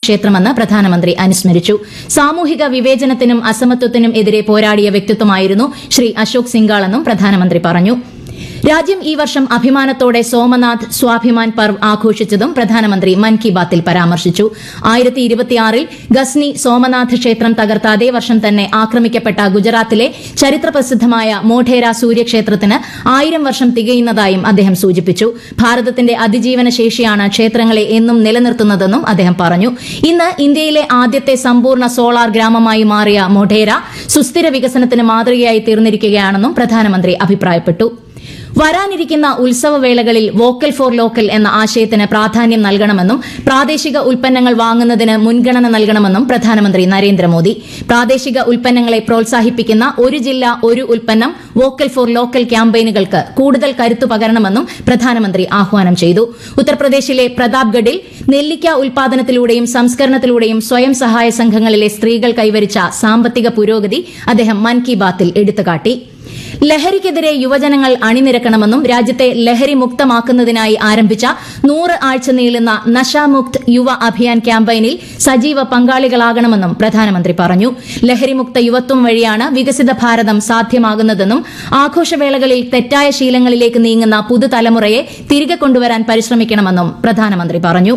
ക്ഷേത്രമെന്ന് പ്രധാനമന്ത്രി അനുസ്മരിച്ചു സാമൂഹിക വിവേചനത്തിനും അസമത്വത്തിനും എതിരെ പോരാടിയ വ്യക്തിത്വമായിരുന്നു ശ്രീ അശോക് സിംഗാളെന്നും പ്രധാനമന്ത്രി പറഞ്ഞു രാജ്യം ഈ വർഷം അഭിമാനത്തോടെ സോമനാഥ് സ്വാഭിമാൻ പർവ് ആഘോഷിച്ചതും പ്രധാനമന്ത്രി മൻ കി ബാത്തിൽ പരാമർശിച്ചു ആയിരത്തി ഇരുപത്തിയാറിൽ ഗസ്നി സോമനാഥ് ക്ഷേത്രം തകർത്ത അതേ വർഷം തന്നെ ആക്രമിക്കപ്പെട്ട ഗുജറാത്തിലെ ചരിത്രപ്രസിദ്ധമായ മോഢേര സൂര്യക്ഷേത്രത്തിന് ആയിരം വർഷം തികയുന്നതായും അദ്ദേഹം സൂചിപ്പിച്ചു ഭാരതത്തിന്റെ അതിജീവന ശേഷിയാണ് ക്ഷേത്രങ്ങളെ എന്നും നിലനിർത്തുന്നതെന്നും അദ്ദേഹം പറഞ്ഞു ഇന്ന് ഇന്ത്യയിലെ ആദ്യത്തെ സമ്പൂർണ്ണ സോളാർ ഗ്രാമമായി മാറിയ മൊഢേര സുസ്ഥിര വികസനത്തിന് മാതൃകയായി തീർന്നിരിക്കുകയാണെന്നും പ്രധാനമന്ത്രി അഭിപ്രായപ്പെട്ടു വരാനിരിക്കുന്ന ഉത്സവവേളകളിൽ വോക്കൽ ഫോർ ലോക്കൽ എന്ന ആശയത്തിന് പ്രാധാന്യം നൽകണമെന്നും പ്രാദേശിക ഉൽപ്പന്നങ്ങൾ വാങ്ങുന്നതിന് മുൻഗണന നൽകണമെന്നും പ്രധാനമന്ത്രി നരേന്ദ്രമോദി പ്രാദേശിക ഉൽപ്പന്നങ്ങളെ പ്രോത്സാഹിപ്പിക്കുന്ന ഒരു ജില്ല ഒരു ഉൽപ്പന്നം വോക്കൽ ഫോർ ലോക്കൽ ക്യാമ്പയിനുകൾക്ക് കൂടുതൽ കരുത്തു പകരണമെന്നും പ്രധാനമന്ത്രി ആഹ്വാനം ചെയ്തു ഉത്തർപ്രദേശിലെ പ്രതാപ്ഗഡിൽ നെല്ലിക്ക ഉൽപാദനത്തിലൂടെയും സംസ്കരണത്തിലൂടെയും സ്വയം സഹായ സംഘങ്ങളിലെ സ്ത്രീകൾ കൈവരിച്ച സാമ്പത്തിക പുരോഗതി അദ്ദേഹം മൻ കി ബാത്തിൽ എടുത്തുകാട്ടി ലഹരിക്കെതിരെ യുവജനങ്ങൾ അണിനിരക്കണമെന്നും രാജ്യത്തെ ലഹരി മുക്തമാക്കുന്നതിനായി ആരംഭിച്ച നൂറ് ആഴ്ച നീളുന്ന നശാമുക്ത് യുവ അഭിയാൻ ക്യാമ്പയിനിൽ സജീവ പങ്കാളികളാകണമെന്നും പ്രധാനമന്ത്രി പറഞ്ഞു ലഹരിമുക്ത യുവത്വം വഴിയാണ് വികസിത ഭാരതം സാധ്യമാകുന്നതെന്നും ആഘോഷവേളകളിൽ തെറ്റായ ശീലങ്ങളിലേക്ക് നീങ്ങുന്ന പുതുതലമുറയെ തിരികെ കൊണ്ടുവരാൻ പരിശ്രമിക്കണമെന്നും പ്രധാനമന്ത്രി പറഞ്ഞു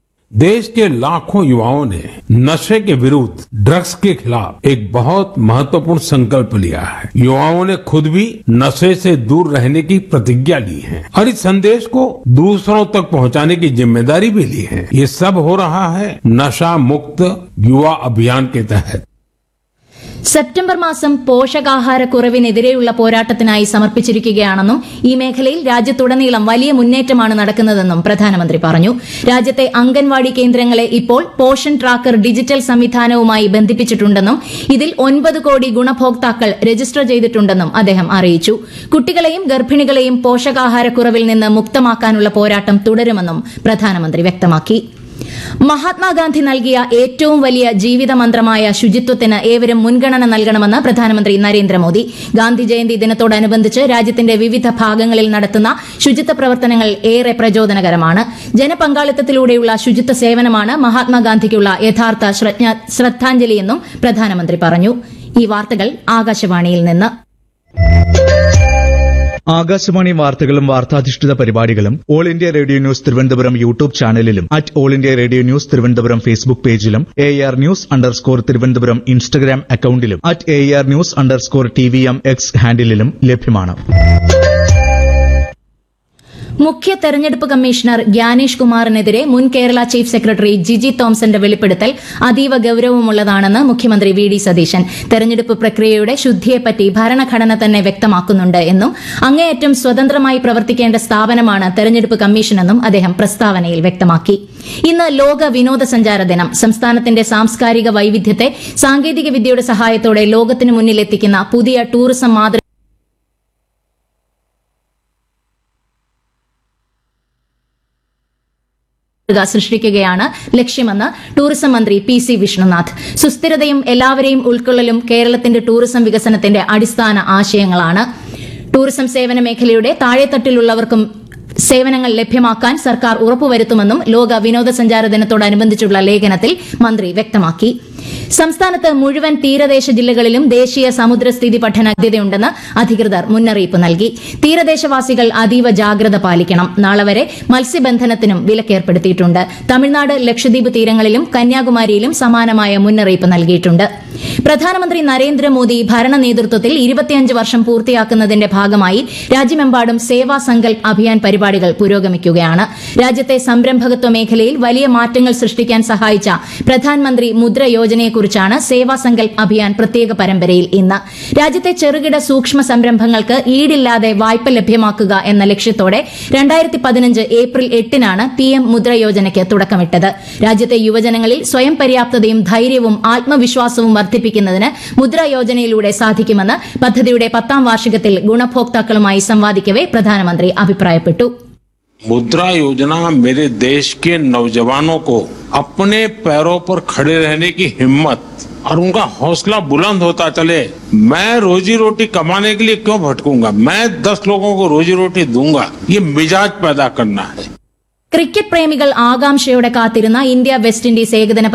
देश के लाखों युवाओं ने नशे के विरुद्ध ड्रग्स के खिलाफ एक बहुत महत्वपूर्ण संकल्प लिया है युवाओं ने खुद भी नशे से दूर रहने की प्रतिज्ञा ली है और इस संदेश को दूसरों तक पहुंचाने की जिम्मेदारी भी ली है ये सब हो रहा है नशा मुक्त युवा अभियान के तहत സെപ്റ്റംബർ മാസം പോഷകാഹാരക്കുറവിനെതിരെയുള്ള പോരാട്ടത്തിനായി സമർപ്പിച്ചിരിക്കുകയാണെന്നും ഈ മേഖലയിൽ രാജ്യത്തുടനീളം വലിയ മുന്നേറ്റമാണ് നടക്കുന്നതെന്നും പ്രധാനമന്ത്രി പറഞ്ഞു രാജ്യത്തെ അംഗൻവാടി കേന്ദ്രങ്ങളെ ഇപ്പോൾ പോഷൻ ട്രാക്കർ ഡിജിറ്റൽ സംവിധാനവുമായി ബന്ധിപ്പിച്ചിട്ടുണ്ടെന്നും ഇതിൽ ഒൻപത് കോടി ഗുണഭോക്താക്കൾ രജിസ്റ്റർ ചെയ്തിട്ടുണ്ടെന്നും അദ്ദേഹം അറിയിച്ചു കുട്ടികളെയും ഗർഭിണികളെയും പോഷകാഹാരക്കുറവിൽ നിന്ന് മുക്തമാക്കാനുള്ള പോരാട്ടം തുടരുമെന്നും പ്രധാനമന്ത്രി വ്യക്തമാക്കി മഹാത്മാഗാന്ധി നൽകിയ ഏറ്റവും വലിയ ജീവിത മന്ത്രമായ ശുചിത്വത്തിന് ഏവരും മുൻഗണന നൽകണമെന്ന് പ്രധാനമന്ത്രി നരേന്ദ്രമോദി ഗാന്ധി ജയന്തി ദിനത്തോടനുബന്ധിച്ച് രാജ്യത്തിന്റെ വിവിധ ഭാഗങ്ങളിൽ നടത്തുന്ന ശുചിത്വ പ്രവർത്തനങ്ങൾ ഏറെ പ്രചോദനകരമാണ് ജനപങ്കാളിത്തത്തിലൂടെയുള്ള ശുചിത്വ സേവനമാണ് മഹാത്മാഗാന്ധിക്കുള്ള യഥാർത്ഥ ശ്രജ്ഞ- ശ്രദ്ധാഞ്ജലിയെന്നും പ്രധാനമന്ത്രി പറഞ്ഞു ഈ വാർത്തകൾ ആകാശവാണിയിൽ നിന്ന് ആകാശവാണി വാർത്തകളും വാർത്താധിഷ്ഠിത പരിപാടികളും all India radio news Thiruvananthapuram YouTube ചാനലിലും at all India radio news Thiruvananthapuram Facebook പേജിലും A R news underscore Thiruvananthapuram Instagram അക്കൌണ്ടിലും at A R news underscore T V M X ഹാൻഡിലും ലഭ്യമാണ് മുഖ്യ തെരഞ്ഞെടുപ്പ് കമ്മീഷണർ ഗ്യാനേഷ് കുമാറിനെതിരെ മുൻ കേരള ചീഫ് സെക്രട്ടറി ജിജി തോംസന്റെ വെളിപ്പെടുത്തൽ അതീവ ഗൌരവമുള്ളതാണെന്ന് മുഖ്യമന്ത്രി വി ഡി സതീശൻ തെരഞ്ഞെടുപ്പ് പ്രക്രിയയുടെ ശുദ്ധിയെപ്പറ്റി ഭരണഘടന തന്നെ വ്യക്തമാക്കുന്നുണ്ട് എന്നും അങ്ങേയറ്റം സ്വതന്ത്രമായി പ്രവർത്തിക്കേണ്ട സ്ഥാപനമാണ് തെരഞ്ഞെടുപ്പ് കമ്മീഷനെന്നും അദ്ദേഹം പ്രസ്താവനയിൽ വ്യക്തമാക്കി ഇന്ന് ലോക വിനോദസഞ്ചാര ദിനം സംസ്ഥാനത്തിന്റെ സാംസ്കാരിക വൈവിധ്യത്തെ സാങ്കേതിക വിദ്യയുടെ സഹായത്തോടെ ലോകത്തിനു മുന്നിൽ എത്തിക്കുന്ന പുതിയ ടൂറിസം മാതൃക മാതൃക സൃഷ്ടിക്കുകയാണ് ലക്ഷ്യമെന്ന് ടൂറിസം മന്ത്രി പി സി വിഷ്ണുനാഥ് സുസ്ഥിരതയും എല്ലാവരെയും ഉൾക്കൊള്ളലും കേരളത്തിന്റെ ടൂറിസം വികസനത്തിന്റെ അടിസ്ഥാന ആശയങ്ങളാണ് ടൂറിസം സേവന മേഖലയുടെ താഴെത്തട്ടിലുള്ളവർക്കും സേവനങ്ങൾ ലഭ്യമാക്കാൻ സർക്കാർ ഉറപ്പുവരുത്തുമെന്നും ലോക വിനോദസഞ്ചാര ദിനത്തോടനുബന്ധിച്ചുള്ള ലേഖനത്തിൽ മന്ത്രി വ്യക്തമാക്കി സംസ്ഥാനത്ത് മുഴുവൻ തീരദേശ ജില്ലകളിലും ദേശീയ സമുദ്രസ്ഥിതി പഠന സാധ്യതയുണ്ടെന്ന് അധികൃതർ മുന്നറിയിപ്പ് നൽകി തീരദേശവാസികൾ അതീവ ജാഗ്രത പാലിക്കണം നാളെ വരെ മത്സ്യബന്ധനത്തിനും വിലക്കേർപ്പെടുത്തിയിട്ടുണ്ട് തമിഴ്നാട് ലക്ഷദ്വീപ് തീരങ്ങളിലും കന്യാകുമാരിയിലും സമാനമായ മുന്നറിയിപ്പ് നൽകിയിട്ടുണ്ട് പ്രധാനമന്ത്രി നരേന്ദ്രമോദി ഭരണ നേതൃത്വത്തിൽ ഇരുപത്തിയഞ്ച് വർഷം പൂർത്തിയാക്കുന്നതിന്റെ ഭാഗമായി രാജ്യമെമ്പാടും സേവാ സങ്കൽപ് അഭിയാൻ പരിപാടികൾ പുരോഗമിക്കുകയാണ് രാജ്യത്തെ സംരംഭകത്വ മേഖലയിൽ വലിയ മാറ്റങ്ങൾ സൃഷ്ടിക്കാൻ സഹായിച്ച പ്രധാനമന്ത്രി മുദ്ര യോജനയെക്കുറിച്ചാണ് സേവാ സങ്കൽപ് അഭിയാൻ പ്രത്യേക പരമ്പരയിൽ ഇന്ന് രാജ്യത്തെ ചെറുകിട സൂക്ഷ്മ സംരംഭങ്ങൾക്ക് ഈടില്ലാതെ വായ്പ ലഭ്യമാക്കുക എന്ന ലക്ഷ്യത്തോടെ രണ്ടായിരത്തി പതിനഞ്ച് ഏപ്രിൽ എട്ടിനാണ് പി എം മുദ്ര യോജനയ്ക്ക് തുടക്കമിട്ടത് രാജ്യത്തെ യുവജനങ്ങളിൽ സ്വയം പര്യാപ്തതയും ധൈര്യവും ആത്മവിശ്വാസവും വർദ്ധിപ്പിക്കുന്നതിന് മുദ്ര യോജനയിലൂടെ സാധിക്കുമെന്ന് പദ്ധതിയുടെ പത്താം വാർഷികത്തിൽ ഗുണഭോക്താക്കളുമായി സംവാദിക്കവെ പ്രധാനമന്ത്രി അഭിപ്രായപ്പെട്ടു मुद्रा योजना मेरे देश के नौजवानों को अपने पैरों पर खड़े रहने की हिम्मत और उनका हौसला बुलंद होता चले मैं रोजी रोटी कमाने के लिए क्यों भटकूंगा मैं दस लोगों को रोजी रोटी दूंगा ये मिजाज पैदा करना है ക്രിക്കറ്റ് പ്രേമികൾ ആകാംക്ഷയോടെ കാത്തിരുന്ന ഇന്ത്യ വെസ്റ്റ് ഇൻഡീസ് ഏകദിന